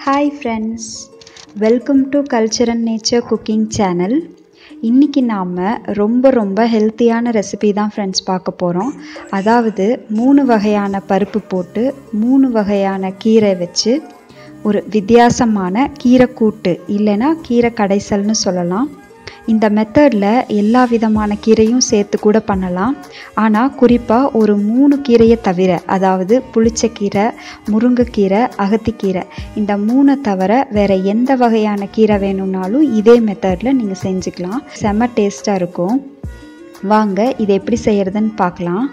hi friends welcome to culture and nature cooking channel இன்றைக்கி நாம் ரொம்ப ரொம்ப ஹெல்த்தியான ரெசிபி தான் ஃப்ரெண்ட்ஸ் பார்க்க போகிறோம் அதாவது மூணு வகையான பருப்பு போட்டு மூணு வகையான கீரை வச்சு ஒரு வித்தியாசமான கீரை கூட்டு இல்லைன்னா கீரை கடைசல்னு சொல்லலாம் இந்த மெத்தடில் எல்லா விதமான கீரையும் சேர்த்து கூட பண்ணலாம் ஆனால் குறிப்பாக ஒரு மூணு கீரையை தவிர அதாவது புளிச்சக்கீரை முருங்கைக்கீரை அகத்திக்கீரை இந்த மூணை தவிர வேறு எந்த வகையான கீரை வேணும்னாலும் இதே மெத்தடில் நீங்கள் செஞ்சுக்கலாம் செம்ம டேஸ்ட்டாக இருக்கும் வாங்க இதை எப்படி செய்கிறதுன்னு பார்க்கலாம்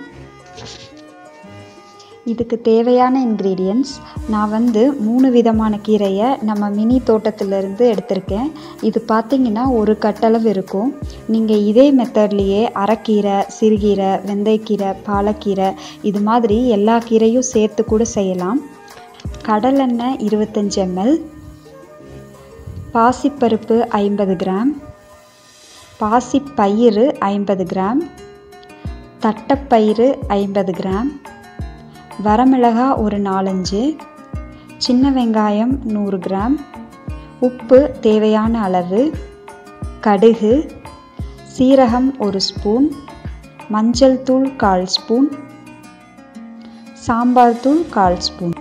இதுக்கு தேவையான இன்க்ரீடியன்ட்ஸ் நான் வந்து மூணு விதமான கீரையை நம்ம மினி தோட்டத்திலேருந்து எடுத்திருக்கேன் இது பார்த்திங்கன்னா ஒரு கட்டளவு இருக்கும் நீங்கள் இதே மெத்தட்லேயே அரைக்கீரை சிறுகீரை வெந்தயக்கீரை பாலக்கீரை இது மாதிரி எல்லா கீரையும் சேர்த்து கூட செய்யலாம் கடலெண்ணெய் இருபத்தஞ்சி எம்எல் பாசிப்பருப்பு ஐம்பது கிராம் பாசிப்பயிறு ஐம்பது கிராம் தட்டைப்பயிறு ஐம்பது கிராம் வரமிளகா ஒரு நாலஞ்சு சின்ன வெங்காயம் நூறு கிராம் உப்பு தேவையான அளவு கடுகு சீரகம் ஒரு ஸ்பூன் மஞ்சள் தூள் கால் ஸ்பூன் சாம்பார் தூள் கால் ஸ்பூன்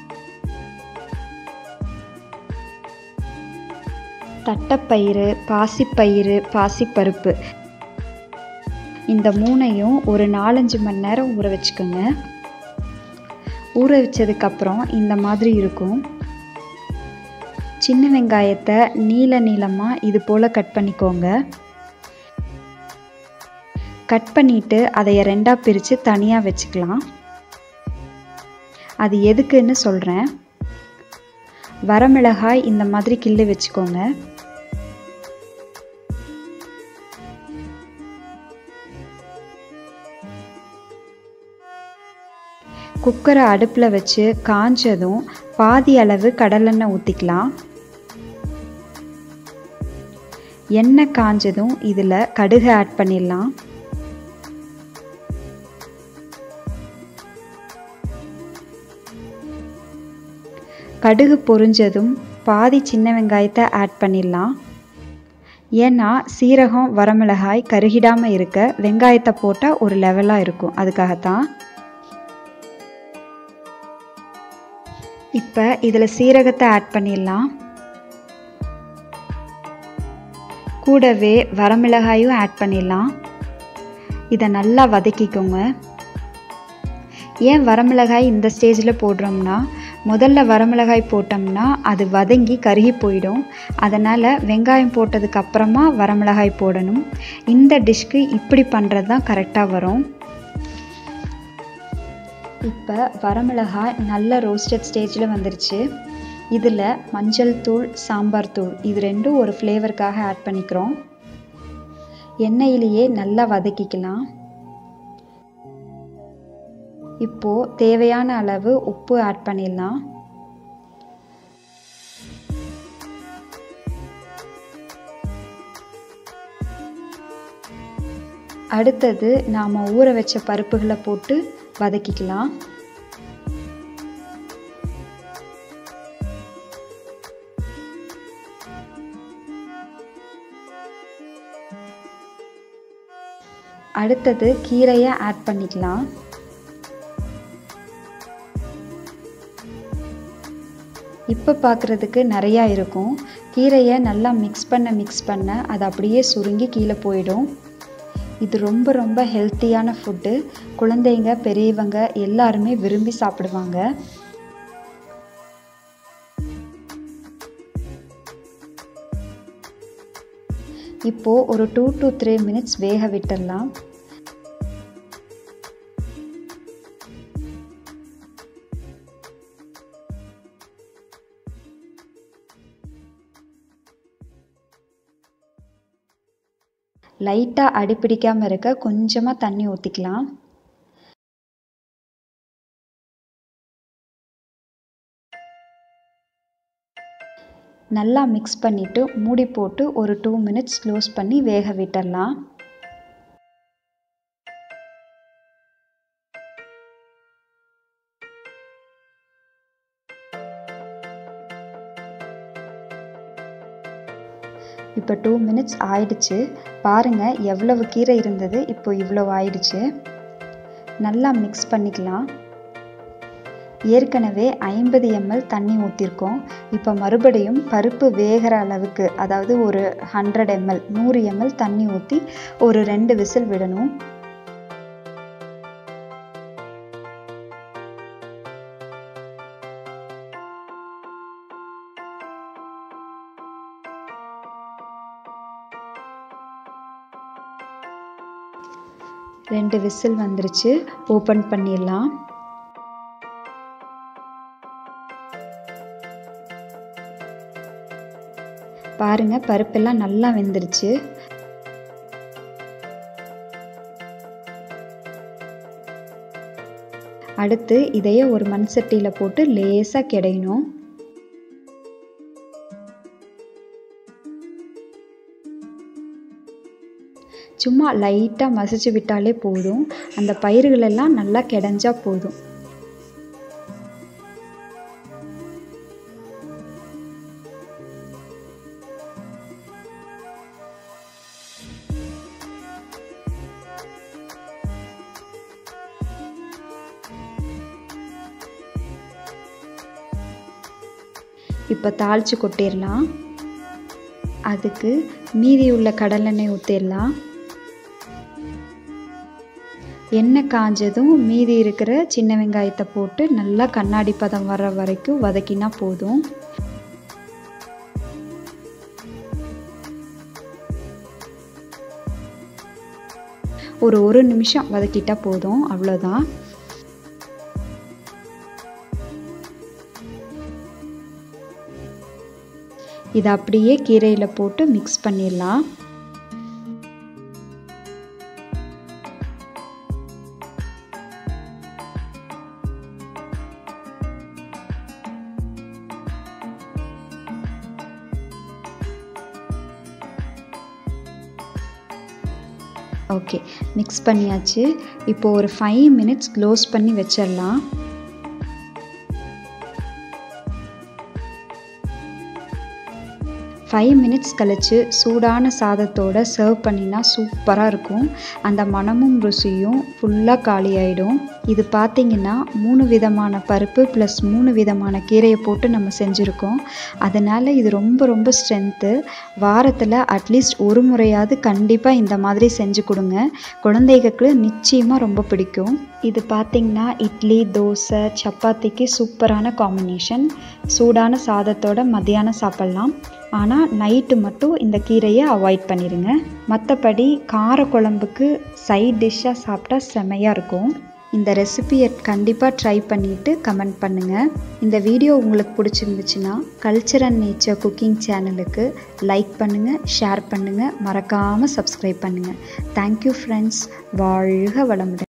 தட்டைப்பயிறு பாசிப்பயிறு பாசிப்பருப்பு இந்த மூணையும் ஒரு நாலஞ்சு மணி நேரம் ஊற வச்சுக்கோங்க ஊற வச்சதுக்கப்புறம் இந்த மாதிரி இருக்கும் சின்ன வெங்காயத்தை நீல நீளமாக இது போல் கட் பண்ணிக்கோங்க கட் பண்ணிவிட்டு அதை ரெண்டாக பிரித்து தனியாக வச்சுக்கலாம் அது எதுக்குன்னு சொல்கிறேன் வரமிளகாய் இந்த மாதிரி கிள்ளி வச்சுக்கோங்க குக்கரை அடுப்பில் வச்சு காஞ்சதும் பாதி அளவு கடலெண்ணெய் ஊற்றிக்கலாம் எண்ணெய் காஞ்சதும் இதில் கடுகு ஆட் பண்ணிடலாம் கடுகு பொரிஞ்சதும் பாதி சின்ன வெங்காயத்தை ஆட் பண்ணிடலாம் ஏன்னா சீரகம் வரமிளகாய் கருகிடாமல் இருக்க வெங்காயத்தை போட்டால் ஒரு லெவலாக இருக்கும் அதுக்காகத்தான் இப்போ இதில் சீரகத்தை ஆட் பண்ணிடலாம் கூடவே வரமிளகாயும் ஆட் பண்ணிடலாம் இதை நல்லா வதக்கிக்கோங்க ஏன் வரமிளகாய் இந்த ஸ்டேஜில் போடுறோம்னா முதல்ல வரமிளகாய் போட்டோம்னா அது வதங்கி கருகி போயிடும் அதனால் வெங்காயம் போட்டதுக்கு அப்புறமா வரமிளகாய் போடணும் இந்த டிஷ்க்கு இப்படி பண்ணுறது தான் கரெக்டாக வரும் இப்போ வரமிளகாய் நல்ல ரோஸ்டட் ஸ்டேஜில் வந்துருச்சு இதில் மஞ்சள் தூள் சாம்பார் தூள் இது ரெண்டும் ஒரு ஃப்ளேவருக்காக ஆட் பண்ணிக்கிறோம் எண்ணெயிலேயே நல்லா வதக்கிக்கலாம் இப்போது தேவையான அளவு உப்பு ஆட் பண்ணிடலாம் அடுத்தது நாம் ஊற வச்ச பருப்புகளை போட்டு வதக்கிக்கலாம் அடுத்தது கீரையை ஆட் பண்ணிக்கலாம் இப்போ பார்க்குறதுக்கு நிறையா இருக்கும் கீரையை நல்லா மிக்ஸ் பண்ண மிக்ஸ் பண்ண அது அப்படியே சுருங்கி கீழே போயிடும் இது ரொம்ப ரொம்ப ஹெல்த்தியான ஃபுட்டு குழந்தைங்க பெரியவங்க எல்லாருமே விரும்பி சாப்பிடுவாங்க இப்போது ஒரு டூ டு த்ரீ மினிட்ஸ் வேக விட்டுடலாம் லைட்டாக அடிப்பிடிக்காமல் இருக்க கொஞ்சமாக தண்ணி ஊற்றிக்கலாம் நல்லா மிக்ஸ் பண்ணிவிட்டு மூடி போட்டு ஒரு டூ மினிட்ஸ் க்ளோஸ் பண்ணி வேக விட்டுடலாம் இப்போ டூ மினிட்ஸ் ஆயிடுச்சு பாருங்கள் எவ்வளவு கீரை இருந்தது இப்போ இவ்வளோ ஆயிடுச்சு நல்லா மிக்ஸ் பண்ணிக்கலாம் ஏற்கனவே ஐம்பது எம்எல் தண்ணி ஊற்றிருக்கோம் இப்போ மறுபடியும் பருப்பு வேகிற அளவுக்கு அதாவது ஒரு ஹண்ட்ரட் எம்எல் நூறு எம்எல் தண்ணி ஊற்றி ஒரு ரெண்டு விசில் விடணும் ரெண்டு விசில் வந்துருச்சு ஓப்பன் பண்ணிடலாம் பாருங்க பருப்பெல்லாம் நல்லா வெந்துருச்சு அடுத்து இதையே ஒரு மண் சட்டியில் போட்டு லேசாக கிடையணும் சும்மா லைட்டாக மசிச்சு விட்டாலே போதும் அந்த பயிர்கள் எல்லாம் நல்லா கிடைஞ்சா போதும் இப்போ தாளித்து கொட்டிடலாம் அதுக்கு மீதி உள்ள கடலெண்ணெய் ஊற்றிடலாம் எண்ணெய் காஞ்சதும் மீதி இருக்கிற சின்ன வெங்காயத்தை போட்டு நல்லா கண்ணாடி பதம் வர்ற வரைக்கும் வதக்கினா போதும் ஒரு ஒரு நிமிஷம் வதக்கிட்டா போதும் அவ்வளோதான் இதை அப்படியே கீரையில் போட்டு மிக்ஸ் பண்ணிடலாம் ஓகே மிக்ஸ் பண்ணியாச்சு இப்போது ஒரு ஃபைவ் மினிட்ஸ் க்ளோஸ் பண்ணி வச்சிடலாம் ஃபைவ் மினிட்ஸ் கழித்து சூடான சாதத்தோடு சர்வ் பண்ணினா சூப்பராக இருக்கும் அந்த மனமும் ருசியும் ஃபுல்லாக காலி ஆகிடும் இது பார்த்திங்கன்னா மூணு விதமான பருப்பு ப்ளஸ் மூணு விதமான கீரையை போட்டு நம்ம செஞ்சுருக்கோம் அதனால் இது ரொம்ப ரொம்ப ஸ்ட்ரென்த்து வாரத்தில் அட்லீஸ்ட் ஒரு முறையாவது கண்டிப்பாக இந்த மாதிரி செஞ்சு கொடுங்க குழந்தைகளுக்கு நிச்சயமாக ரொம்ப பிடிக்கும் இது பார்த்திங்கன்னா இட்லி தோசை சப்பாத்திக்கு சூப்பரான காம்பினேஷன் சூடான சாதத்தோட மத்தியானம் சாப்பிட்லாம் ஆனால் நைட்டு மட்டும் இந்த கீரையை அவாய்ட் பண்ணிடுங்க மற்றபடி கார குழம்புக்கு சைட் டிஷ்ஷாக சாப்பிட்டா செமையாக இருக்கும் இந்த ரெசிபியை கண்டிப்பாக ட்ரை பண்ணிவிட்டு கமெண்ட் பண்ணுங்கள் இந்த வீடியோ உங்களுக்கு பிடிச்சிருந்துச்சுன்னா கல்ச்சர் அண்ட் நேச்சர் குக்கிங் சேனலுக்கு லைக் பண்ணுங்கள் ஷேர் பண்ணுங்கள் மறக்காமல் சப்ஸ்கிரைப் பண்ணுங்கள் தேங்க்யூ ஃப்ரெண்ட்ஸ் வாழ்க வளமுடன்